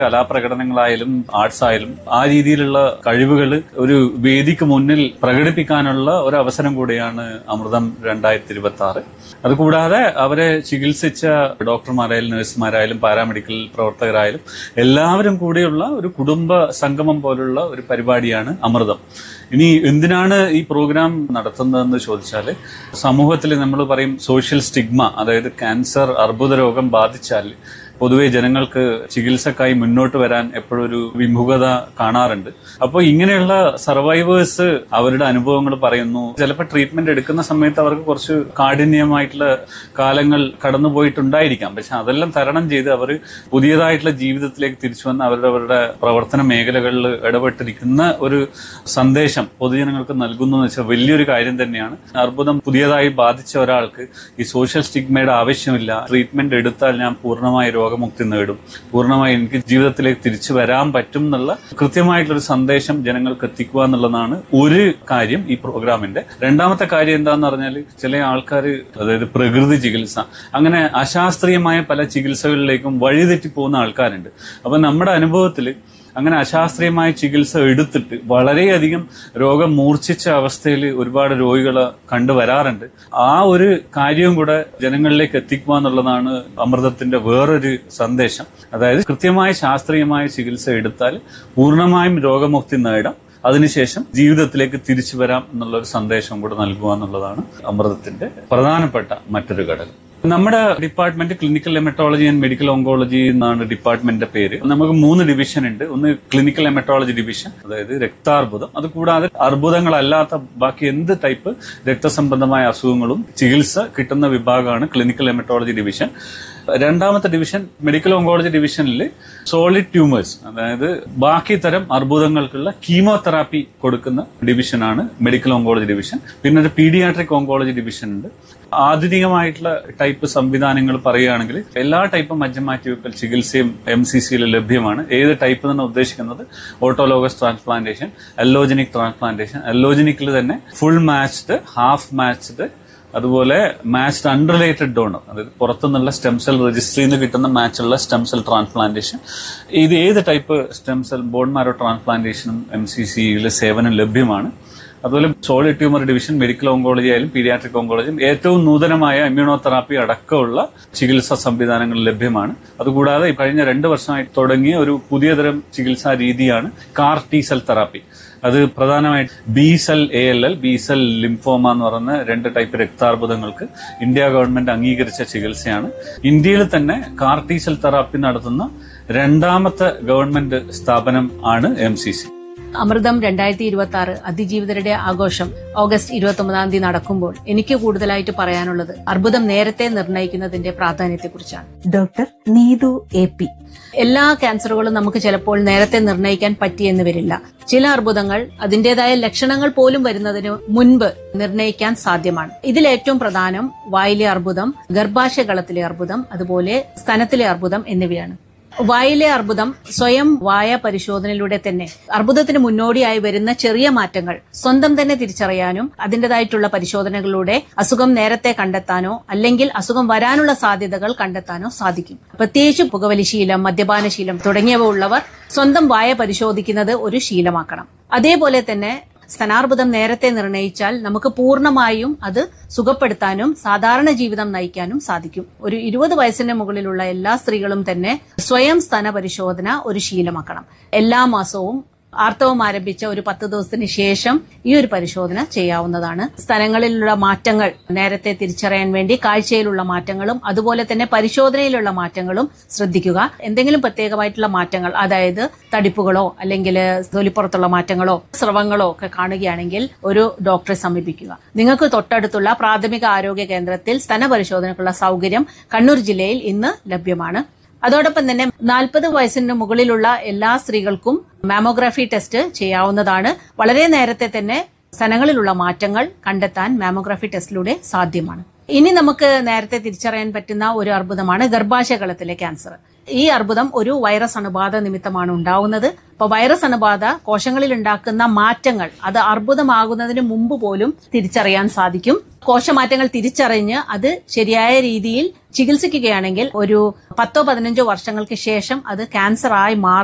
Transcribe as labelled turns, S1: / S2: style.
S1: കലാപ്രകടനങ്ങളായാലും arts ആയാലും ആ രീതിയിലുള്ള കഴിവുകൾ ഒരു വേദിക്ക് മുന്നിൽ പ്രകടിപ്പിക്കാനുള്ള ഒരു അവസരം കൂടിയാണ് അമൃതം രണ്ടായിരത്തി ഇരുപത്തി ആറ് അതുകൂടാതെ അവരെ ചികിത്സിച്ച ഡോക്ടർമാരായാലും നഴ്സുമാരായാലും പാരാമെഡിക്കൽ പ്രവർത്തകരായാലും എല്ലാവരും കൂടിയുള്ള ഒരു കുടുംബ സംഗമം പോലുള്ള ഒരു പരിപാടിയാണ് അമൃതം ഇനി എന്തിനാണ് ഈ പ്രോഗ്രാം നടത്തുന്നതെന്ന് ചോദിച്ചാൽ സമൂഹത്തിൽ നമ്മൾ പറയും സോഷ്യൽ സ്റ്റിഗ്മ അതായത് ക്യാൻസർ അർബുദ രോഗം ബാധിച്ചാൽ പൊതുവെ ജനങ്ങൾക്ക് ചികിത്സക്കായി മുന്നോട്ട് വരാൻ എപ്പോഴും ഒരു വിമുഖത കാണാറുണ്ട് അപ്പോൾ ഇങ്ങനെയുള്ള സർവൈവേഴ്സ് അവരുടെ അനുഭവങ്ങൾ പറയുന്നു ചിലപ്പോൾ ട്രീറ്റ്മെന്റ് എടുക്കുന്ന സമയത്ത് അവർക്ക് കുറച്ച് കാഠിന്യമായിട്ടുള്ള കാലങ്ങൾ കടന്നുപോയിട്ടുണ്ടായിരിക്കാം പക്ഷെ അതെല്ലാം തരണം ചെയ്ത് അവർ പുതിയതായിട്ടുള്ള ജീവിതത്തിലേക്ക് തിരിച്ചു വന്ന് അവരുടെ അവരുടെ പ്രവർത്തന മേഖലകളിൽ ഇടപെട്ടിരിക്കുന്ന ഒരു സന്ദേശം പൊതുജനങ്ങൾക്ക് നൽകുന്നു എന്ന് വെച്ചാൽ വലിയൊരു കാര്യം തന്നെയാണ് അർബുദം പുതിയതായി ബാധിച്ച ഒരാൾക്ക് ഈ സോഷ്യൽ സ്റ്റിഗ്മയുടെ ആവശ്യമില്ല ട്രീറ്റ്മെന്റ് എടുത്താൽ ഞാൻ പൂർണ്ണമായ രോഗമുക്തി നേടും പൂർണ്ണമായി എനിക്ക് ജീവിതത്തിലേക്ക് തിരിച്ചു വരാൻ പറ്റും എന്നുള്ള കൃത്യമായിട്ടുള്ള സന്ദേശം ജനങ്ങൾക്ക് എത്തിക്കുക എന്നുള്ളതാണ് ഒരു കാര്യം ഈ പ്രോഗ്രാമിന്റെ രണ്ടാമത്തെ കാര്യം എന്താന്ന് പറഞ്ഞാൽ ചില ആൾക്കാർ അതായത് പ്രകൃതി ചികിത്സ അങ്ങനെ അശാസ്ത്രീയമായ പല ചികിത്സകളിലേക്കും വഴിതെറ്റി പോകുന്ന ആൾക്കാരുണ്ട് അപ്പൊ നമ്മുടെ അനുഭവത്തിൽ അങ്ങനെ അശാസ്ത്രീയമായ ചികിത്സ എടുത്തിട്ട് വളരെയധികം രോഗം മൂർച്ഛിച്ച അവസ്ഥയിൽ ഒരുപാട് രോഗികളെ കണ്ടുവരാറുണ്ട് ആ ഒരു കാര്യവും കൂടെ ജനങ്ങളിലേക്ക് എത്തിക്കുക എന്നുള്ളതാണ് അമൃതത്തിന്റെ വേറൊരു സന്ദേശം അതായത് കൃത്യമായ ശാസ്ത്രീയമായ ചികിത്സ എടുത്താൽ പൂർണ്ണമായും രോഗമുക്തി നേടാം അതിനുശേഷം ജീവിതത്തിലേക്ക് തിരിച്ചു വരാം എന്നുള്ള ഒരു സന്ദേശം കൂടെ നൽകുക എന്നുള്ളതാണ് അമൃതത്തിന്റെ പ്രധാനപ്പെട്ട മറ്റൊരു ഘടകം നമ്മുടെ department clinical haematology and medical oncology എന്നാണ് ഡിപ്പാർട്ട്മെന്റിന്റെ പേര് നമുക്ക് മൂന്ന് ഡിവിഷൻ ഉണ്ട് ഒന്ന് ക്ലിനിക്കൽ എമറ്റോളജി ഡിവിഷൻ അതായത് രക്താർബുദം അത് കൂടാതെ അർബുദങ്ങളല്ലാത്ത ബാക്കി എന്ത് ടൈപ്പ് രക്തസംബന്ധമായ അസുഖങ്ങളും ചികിത്സ കിട്ടുന്ന വിഭാഗമാണ് ക്ലിനിക്കൽ എമറ്റോളജി ഡിവിഷൻ രണ്ടാമത്തെ ഡിവിഷൻ മെഡിക്കൽ ഓങ്കോളജി ഡിവിഷനിൽ സോളിഡ് ട്യൂമേഴ്സ് അതായത് ബാക്കി തരം അർബുദങ്ങൾക്കുള്ള കീമോതെറാപ്പി കൊടുക്കുന്ന ഡിവിഷനാണ് മെഡിക്കൽ ഓങ്കോളജി ഡിവിഷൻ പിന്നെ ഒരു പീഡിയാട്രിക് ഓങ്കോളജി ഡിവിഷൻ ഉണ്ട് ആധുനികമായിട്ടുള്ള ടൈപ്പ് സംവിധാനങ്ങൾ പറയുകയാണെങ്കിൽ എല്ലാ ടൈപ്പ് മജ്ജമാറ്റിവെക്കൽ ചികിത്സയും എം സി സിയിൽ ലഭ്യമാണ് ഏത് ടൈപ്പ് തന്നെ ഉദ്ദേശിക്കുന്നത് ഓട്ടോലോഗസ് ട്രാൻസ്പ്ലാന്റേഷൻ അല്ലോജനിക് ട്രാൻസ്പ്ലാന്റേഷൻ അല്ലോജനിക്കിൽ തന്നെ ഫുൾ മാച്ച്ഡ് ഹാഫ് മാച്ച്ഡ് അതുപോലെ മാച്ച്ഡ് അൺറിലേറ്റഡ് ഡോണർ അതായത് പുറത്തുനിന്നുള്ള സ്റ്റെം സെൽ രജിസ്ട്രിയിൽ നിന്ന് കിട്ടുന്ന മാച്ചുള്ള സ്റ്റെം സെൽ ട്രാൻസ്പ്ലാന്റേഷൻ ഇത് ഏത് type stem cell bone marrow ട്രാൻസ്പ്ലാന്റേഷനും എം സി സിയിലെ സേവനം ലഭ്യമാണ് അതുപോലെ solid tumour division medical oncology ആയാലും പീഡിയാട്രിക് ഓങ്കോളജിയും ഏറ്റവും നൂതനമായ ഇമ്മ്യൂണോതെറാപ്പി അടക്കമുള്ള ചികിത്സാ സംവിധാനങ്ങൾ ലഭ്യമാണ് അതുകൂടാതെ ഈ കഴിഞ്ഞ രണ്ട് വർഷമായി തുടങ്ങിയ ഒരു പുതിയ തരം ചികിത്സാ രീതിയാണ് കാർ ടി സെൽ തെറാപ്പി അത് പ്രധാനമായിട്ട് B cell A L L B cell lymphoma എന്ന് പറയുന്ന രണ്ട് ടൈപ്പ് രക്താർബുദങ്ങൾക്ക് ഇന്ത്യ ഗവൺമെന്റ് അംഗീകരിച്ച ചികിത്സയാണ് ഇന്ത്യയിൽ തന്നെ കാർ ടി സെൽ തെറാപ്പി നടത്തുന്ന രണ്ടാമത്തെ ഗവൺമെന്റ് സ്ഥാപനം ആണ് എം സി സി
S2: അമൃതം രണ്ടായിരത്തി ഇരുപത്തി ആറ് അതിജീവിതരുടെ ആഘോഷം ഓഗസ്റ്റ് ഇരുപത്തി ഒമ്പതാം തീയതി നടക്കുമ്പോൾ എനിക്ക് കൂടുതലായിട്ട് പറയാനുള്ളത് അർബുദം നേരത്തെ നിർണ്ണയിക്കുന്നതിന്റെ പ്രാധാന്യത്തെക്കുറിച്ചാണ്
S3: ഡോക്ടർ നീതു എ പി
S2: എല്ലാ ക്യാൻസറുകളും നമുക്ക് ചിലപ്പോൾ നേരത്തെ നിർണ്ണയിക്കാൻ പറ്റിയെന്ന് വരില്ല ചില അർബുദങ്ങൾ അതിന്റേതായ ലക്ഷണങ്ങൾ പോലും വരുന്നതിന് മുൻപ് നിർണ്ണയിക്കാൻ സാധ്യമാണ് ഇതിൽ ഏറ്റവും പ്രധാനം വായിലെ അർബുദം ഗർഭാശയകളത്തിലെ അർബുദം അതുപോലെ സ്തനത്തിലെ അർബുദം എന്നിവയാണ് വായിലെ അർബുദം സ്വയം വായ പരിശോധനയിലൂടെ തന്നെ അർബുദത്തിന് മുന്നോടിയായി വരുന്ന ചെറിയ മാറ്റങ്ങൾ സ്വന്തം തന്നെ തിരിച്ചറിയാനും അതിന്റേതായിട്ടുള്ള പരിശോധനകളിലൂടെ അസുഖം നേരത്തെ കണ്ടെത്താനോ അല്ലെങ്കിൽ അസുഖം വരാനുള്ള സാധ്യതകൾ കണ്ടെത്താനോ സാധിക്കും പ്രത്യേകിച്ച് പുകവലിശീലം മദ്യപാനശീലം തുടങ്ങിയവ ഉള്ളവർ സ്വന്തം വായ പരിശോധിക്കുന്നത് ഒരു ശീലമാക്കണം അതേപോലെ തന്നെ സ്തനാർബുദം നേരത്തെ നിർണയിച്ചാൽ നമുക്ക് പൂർണ്ണമായും അത് സുഖപ്പെടുത്താനും സാധാരണ ജീവിതം നയിക്കാനും സാധിക്കും ഒരു ഇരുപത് വയസ്സിന് മുകളിലുള്ള എല്ലാ സ്ത്രീകളും തന്നെ സ്വയം സ്തന പരിശോധന ഒരു ശീലമാക്കണം എല്ലാ മാസവും ആർത്തവം ആരംഭിച്ച ഒരു പത്ത് ദിവസത്തിന് ശേഷം ഈ ഒരു പരിശോധന ചെയ്യാവുന്നതാണ് സ്ഥലങ്ങളിലുള്ള മാറ്റങ്ങൾ നേരത്തെ തിരിച്ചറിയാൻ വേണ്ടി കാഴ്ചയിലുള്ള മാറ്റങ്ങളും അതുപോലെ തന്നെ പരിശോധനയിലുള്ള മാറ്റങ്ങളും ശ്രദ്ധിക്കുക എന്തെങ്കിലും പ്രത്യേകമായിട്ടുള്ള മാറ്റങ്ങൾ അതായത് തടിപ്പുകളോ അല്ലെങ്കിൽ തൊലിപ്പുറത്തുള്ള മാറ്റങ്ങളോ സ്രവങ്ങളോ ഒക്കെ കാണുകയാണെങ്കിൽ ഒരു ഡോക്ടറെ സമീപിക്കുക നിങ്ങൾക്ക് തൊട്ടടുത്തുള്ള പ്രാഥമിക ആരോഗ്യ കേന്ദ്രത്തിൽ സ്തന പരിശോധനയ്ക്കുള്ള സൗകര്യം കണ്ണൂർ ജില്ലയിൽ ഇന്ന് ലഭ്യമാണ് അതോടൊപ്പം തന്നെ നാൽപ്പത് വയസ്സിന് മുകളിലുള്ള എല്ലാ സ്ത്രീകൾക്കും മാമോഗ്രാഫി ടെസ്റ്റ് ചെയ്യാവുന്നതാണ് വളരെ നേരത്തെ തന്നെ സ്ഥലങ്ങളിലുള്ള മാറ്റങ്ങൾ കണ്ടെത്താൻ മാമോഗ്രാഫി ടെസ്റ്റിലൂടെ സാധ്യമാണ് ഇനി നമുക്ക് നേരത്തെ തിരിച്ചറിയാൻ പറ്റുന്ന ഒരു അർബുദമാണ് ഗർഭാശയകളത്തിലെ ക്യാൻസർ ഈ അർബുദം ഒരു വൈറസ് അണുബാധ നിമിത്തമാണ് ഉണ്ടാവുന്നത് അപ്പൊ വൈറസ് അണുബാധ കോശങ്ങളിൽ ഉണ്ടാക്കുന്ന മാറ്റങ്ങൾ അത് അർബുദമാകുന്നതിന് മുമ്പ് പോലും തിരിച്ചറിയാൻ സാധിക്കും കോശമാറ്റങ്ങൾ തിരിച്ചറിഞ്ഞ് അത് ശരിയായ രീതിയിൽ ചികിത്സിക്കുകയാണെങ്കിൽ ഒരു പത്തോ പതിനഞ്ചോ വർഷങ്ങൾക്ക് ശേഷം അത് ക്യാൻസർ ആയി മാറി